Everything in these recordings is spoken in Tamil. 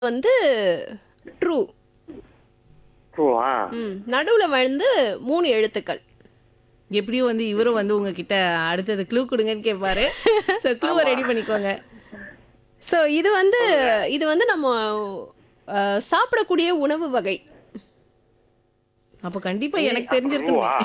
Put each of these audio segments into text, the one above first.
வந்து ட்ரூ ட்ரூவா ம் நடுவுல வந்து மூணு எழுத்துக்கள் எப்படியும் வந்து இவரும் வந்து உங்ககிட்ட அடுத்தது க்ளூ கொடுங்கன்னு கேட்பாரு ஸோ க்ளூவை ரெடி பண்ணிக்கோங்க ஸோ இது வந்து இது வந்து நம்ம அஹ், சாப்பிடக்கூடிய உணவு வகை அப்போ கண்டிப்பா எனக்கு தெரிஞ்சிருக்குமே ட்ரூவா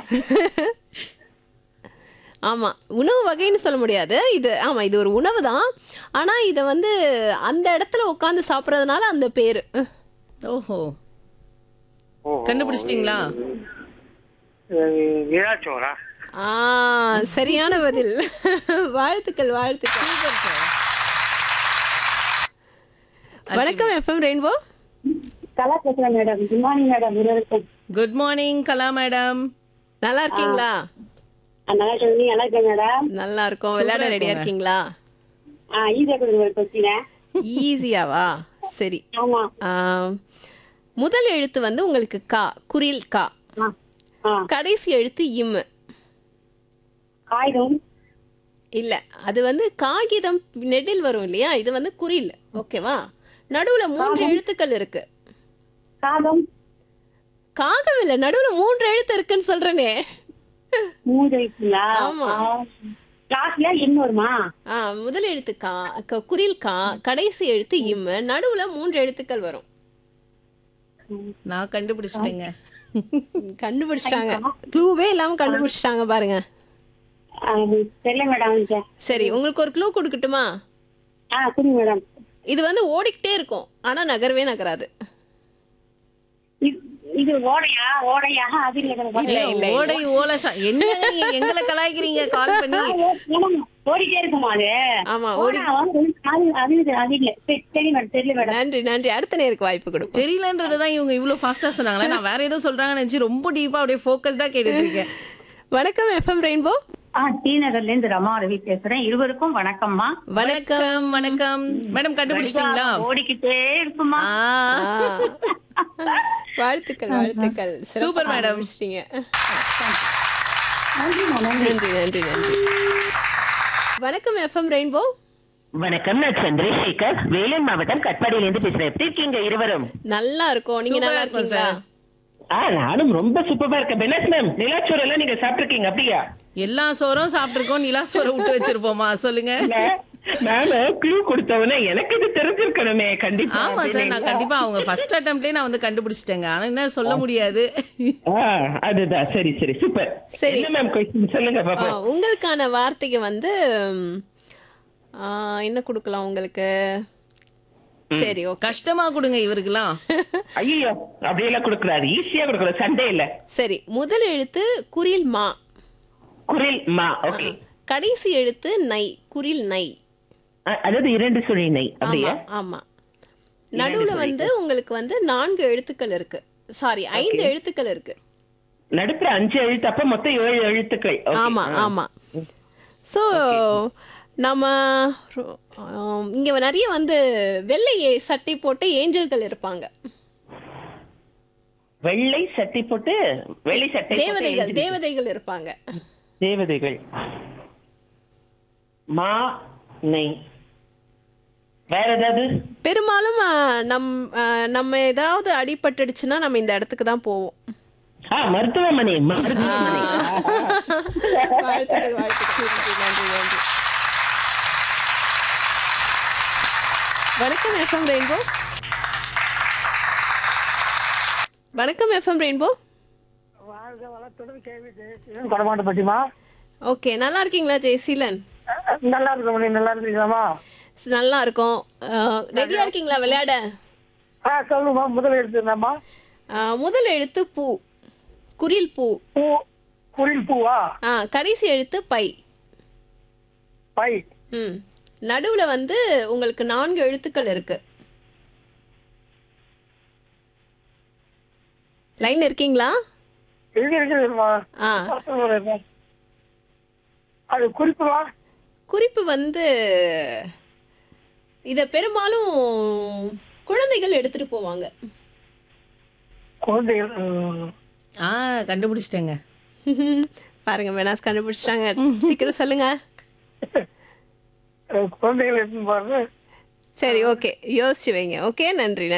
ஆமா உணவு வகைன்னு சொல்ல முடியாது இது ஆமா இது ஒரு உணவு தான் ஆனா இதை வந்து அந்த இடத்துல உட்காந்து சாப்பிட்றதுனால அந்த பேரு ஓஹோ ஓ கண்டுபிடிச்சிட்டீங்களா நிராச்சோரா ஆ சரியான பதில் வாழ்த்துக்கள் வாழ்த்துக்கள் வணக்கம் எஃப்எம் ரெயின்போ கலா பேசுறேன் மேடம் குட் மார்னிங் மேடம் இருவருக்கும் குட் மார்னிங் கலா மேடம் நல்லா இருக்கீங்களா ஆ, நல்லா இருக்கேன் நீங்க நல்லா இருக்கேன் மேடம் நல்லா இருக்கோம் விளையாட ரெடியா இருக்கீங்களா ஆ ஈஸியா கொடுங்க ஒரு கொஸ்டின் ஈஸியாவா சரி ஆமா ஆ, முதல் எழுத்து வந்து உங்களுக்கு கா குரில் கா ஆ ஆ கடைசி எழுத்து இம் காகிதம் இல்ல அது வந்து காகிதம் நெடில் வரும் இல்லையா இது வந்து குரில் ஓகேவா நடுவுல மூன்று எழுத்துக்கள் இருக்கு காகம் காகம் இல்ல நடுவுல மூன்று எழுத்து இருக்குன்னு சொல்றேனே மூன்று இருக்குங்களா ஆமா. லாஸ்ட்ல என்ன வருமா ஆ முதல் எழுத்து கா க- குரில் கா கடைசி எழுத்து இம் நடுவுல மூன்று எழுத்துக்கள் வரும் நான் கண்டுபிடிச்சிட்டேங்க கண்டுபிடிச்சிட்டாங்க க்ளூவே இல்லாம கண்டுபிடிச்சிட்டாங்க பாருங்க ஆ, தெரியல மேடம் எனக்கு. சரி உங்களுக்கு ஒரு க்ளூ கொடுக்கட்டுமா ஆ கொடுங்க மேடம் இது வந்து ஓடிக்கிட்டே இருக்கும் ஆனா நகரவே நகராது இது- இது ஓடையா ஓடையா அது இல்ல மேடம். இல்ல இல்ல ஓடை ஓலை சா- என்னங்க நீங்க எங்களை கலாய்க்கிறீங்க கால் பண்ணி ஆ, ஓ- மேடம், ஓடிட்டே இருக்குமா அது ஆமா ஓடி ஓடா, அது அது இது, அது இல்ல சரி சரி மேடம் தெரியல மேடம் நன்றி நன்றி அடுத்த நேருக்கு வாய்ப்பு கொடுப்போம் தெரியலன்றதை இவங்க இவ்வளவு ஃபாஸ்டா சொன்னாங்களே நான் வேற ஏதோ சொல்றாங்கன்னு நினைச்சு ரொம்ப டீப்பா அப்படியே ஃபோக்கஸ்டா கேட்டுட்டு இருக்கேன் வணக்கம் எஃப்எம் ரெயின்போ ஆ டி நகர்ல இருந்து ரமா ரவி பேசுறேன் இருவருக்கும் வணக்கம்மா வணக்கம் வணக்கம் மேடம் கண்டுபிடிச்சிட்டீங்களா ஓடிக்கிட்டே இருக்குமா ஆ, வாழ்த்துக்கள் வாழ்த்துக்கள் சிறப்பா சூப்பர் மேடம். ஆரம்பிச்சிட்டீங்க. நன்றி நன்றி நன்றி வணக்கம் எஃப்எம் ரெயின்போ வணக்கம் நான் சந்திரசேகர் வேலூர் மாவட்டம் கட்பாடியில இருந்து பேசுறேன் எப்படி இருக்கீங்க இருவரும் நல்லா இருக்கும் நீங்க சூப்பரா நல்லா இருக்கும் இருக்கீங்களா சார். ஆ நானும் ரொம்ப சூப்பரா இருக்கேன் பெனஸ் மேம் நிலாச்சோறு எல்லாம் நீங்க சாப்பிட்டுருக்கீங்க அப்படியா எல்லா சோறும் சாப்பிட்டுருக்கோம் நிலா சோறை விட்டு வச்சிருப்போமா சொல்லுங்க மேம் க்ளூ கொடுத்தவன எனக்கு இது தெரிஞ்சிருக்கணுமே கண்டிப்பா ஆமா சார் நான் கண்டிப்பா அவங்க ஃபர்ஸ்ட் அட்டம்ப்ட்லயே நான் வந்து கண்டுபிடிச்சிட்டேங்க ஆனா என்ன சொல்ல முடியாது ஆ, அதுதான் சரி சரி சூப்பர் சரி. என்ன மேம் கொஸ்டின் சொல்லுங்க ஆ, பாப்பா உங்களுக்கான வார்த்தைக்கு வந்து ம், ஆ, என்ன கொடுக்கலாம் உங்களுக்கு சரி ஓகே கஷ்டமா கொடுங்க இவருக்கெல்லாம் ஐயோ அப்படியெல்லாம் கொடுக்கூடாது ஈஸியா கொடுக்கணும் சண்டே இல்ல சரி முதல் எழுத்து குரில் மா குரில் மா ஓகே கடைசி எழுத்து நை குரில் நை அதாவது இரண்டு சுழி நெய் ஆமா அப்படியா ஆமா நடுவுல வந்து உங்களுக்கு வந்து நான்கு எழுத்துக்கள் இருக்கு சாரி ஐந்து எழுத்துக்கள் இருக்கு நடுப்புற அஞ்சு எழுத்து அப்ப மொத்தம் ஏழு எழுத்துக்கள் Okay. ஆமா ஆ. ஆமா சோ நம்ம ஆம், இங்க நிறைய வந்து வெள்ளை ஏ- சட்டை போட்டு ஏஞ்சல்கள் இருப்பாங்க வெள்ளை சட்டை போட்டு வெள்ளை சட்டை போட்டு தேவதைகள் எழுதி- தேவதைகள் இருப்பாங்க தேவதைகள் மா நெய் வேற ஏதாவது பெரும்பாலும் ஆ, நம் ஆ, நம்ம ஏதாவது அடிபட்டுடுச்சுன்னா நம்ம இந்த இடத்துக்கு தான் போவோம் ஆ மருத்துவமனை மருத்துவமனை வாழ்த்துக்கள் வாழ்த்துக்கள் நன்றி நன்றி நன்றி வணக்கம் எஃப்எம் ரெயின்போ வணக்கம் எஃப்எம் ரெயின்போ கொடமாட்டப்பட்டிமா ஓகே நல்லா இருக்கீங்களா ஜெயசீலன் நல்லா இருக்கும் நீ நல்லா இருக்கீங்களாமா நல்லா இருக்கும் ரெடியா இருக்கீங்களா விளையாட ஆ சொல்லுமா முதல் எழுத்து என்னம்மா ஆ, முதல் எழுத்து பூ குரில் பூ பூ குரில் பூவா ஆ கடைசி எழுத்து பை பை ம் நடுவுல வந்து உங்களுக்கு நான்கு எழுத்துக்கள் இருக்கு லைன் இருக்கீங்களா இருக்கு இருக்குதுமா ஆ அது குறிப்புமா குறிப்பு வந்து இத பெரும்பாலும் குழந்தைகள் எடுத்துட்டு போவாங்க குழந்தைகள் ம், ஆ கண்டுபிடிச்சிட்டேங்க பாருங்க வேணாஸ் கண்டுபிடிச்சிட்டாங்க சீக்கிரம் சொல்லுங்க குழந்தைகள் எடுத்துன்னு போறது சரி ஓகே யோசிச்சு வைங்க ஓகே நன்றி